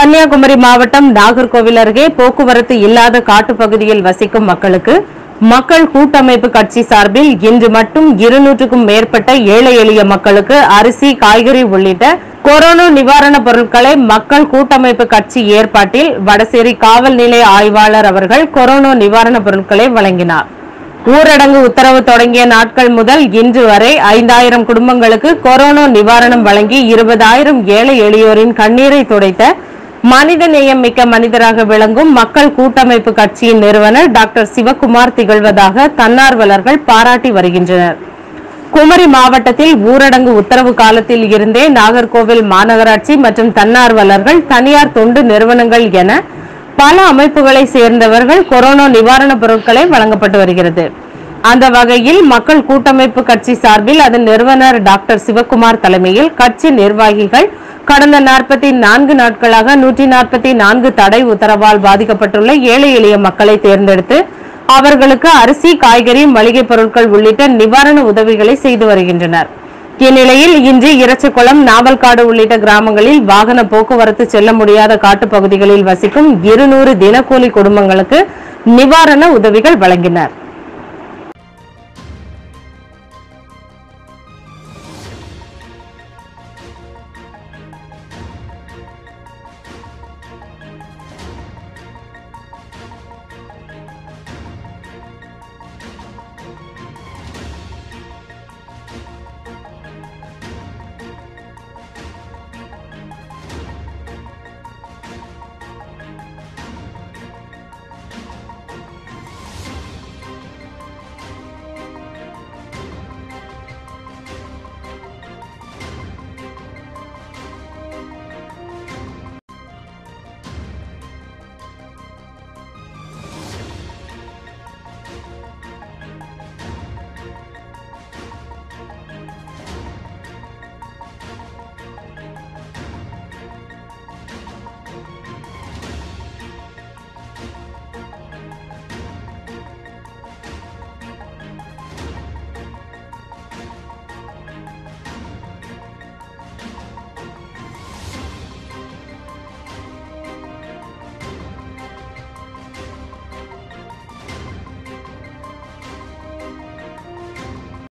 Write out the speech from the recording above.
கன்னியாகுமரி மாவட்டம் நாகர்கோவில் அருகே போக்குவரத்து இல்லாத காட்டுப்பகுதியில் வசிக்கும் மக்களுக்கு மக்கள் கூட்டமைப்பு கட்சி சார்பில் இன்று மட்டும் இருநூற்றுக்கும் மேற்பட்ட ஏழை எளிய மக்களுக்கு அரிசி காய்கறி உள்ளிட்ட கொரோனா நிவாரணப் பொருட்களை மக்கள் கூட்டமைப்பு கட்சி ஏற்பாட்டில் வடசேரி காவல் நிலைய ஆய்வாளர் அவர்கள் கொரோனா நிவாரணப் பொருட்களை வழங்கினார் ஊரடங்கு உத்தரவு தொடங்கிய நாட்கள் முதல் இன்று வரை ஐந்தாயிரம் குடும்பங்களுக்கு கொரோனா நிவாரணம் வழங்கி இருபதாயிரம் ஏழை எளியோரின் கண்ணீரை துடைத்த மனித நேயம் மிக்க மனிதராக விளங்கும் மக்கள் கூட்டமைப்பு கட்சியின் நிறுவனர் டாக்டர் சிவக்குமார் திகழ்வதாக தன்னார்வலர்கள் பாராட்டி வருகின்றனர் குமரி மாவட்டத்தில் ஊரடங்கு உத்தரவு காலத்தில் இருந்தே நாகர்கோவில் மாநகராட்சி மற்றும் தன்னார்வலர்கள் தனியார் தொண்டு நிறுவனங்கள் என பல அமைப்புகளை சேர்ந்தவர்கள் கொரோனா நிவாரணப் பொருட்களை வழங்கப்பட்டு வருகிறது அந்த வகையில் மக்கள் கூட்டமைப்பு கட்சி சார்பில் அதன் நிறுவனர் டாக்டர் சிவக்குமார் தலைமையில் கட்சி நிர்வாகிகள் கடந்த நாற்பத்தி நான்கு நாட்களாக நூற்றி நாற்பத்தி நான்கு தடை உத்தரவால் பாதிக்கப்பட்டுள்ள ஏழை எளிய மக்களை தேர்ந்தெடுத்து அவர்களுக்கு அரிசி காய்கறி மளிகை பொருட்கள் உள்ளிட்ட நிவாரண உதவிகளை செய்து வருகின்றனர் இந்நிலையில் இன்று இரச்சகுளம் நாவல்காடு உள்ளிட்ட கிராமங்களில் வாகன போக்குவரத்து செல்ல முடியாத காட்டுப் பகுதிகளில் வசிக்கும் இருநூறு தினக்கூலி குடும்பங்களுக்கு நிவாரண உதவிகள் வழங்கினர்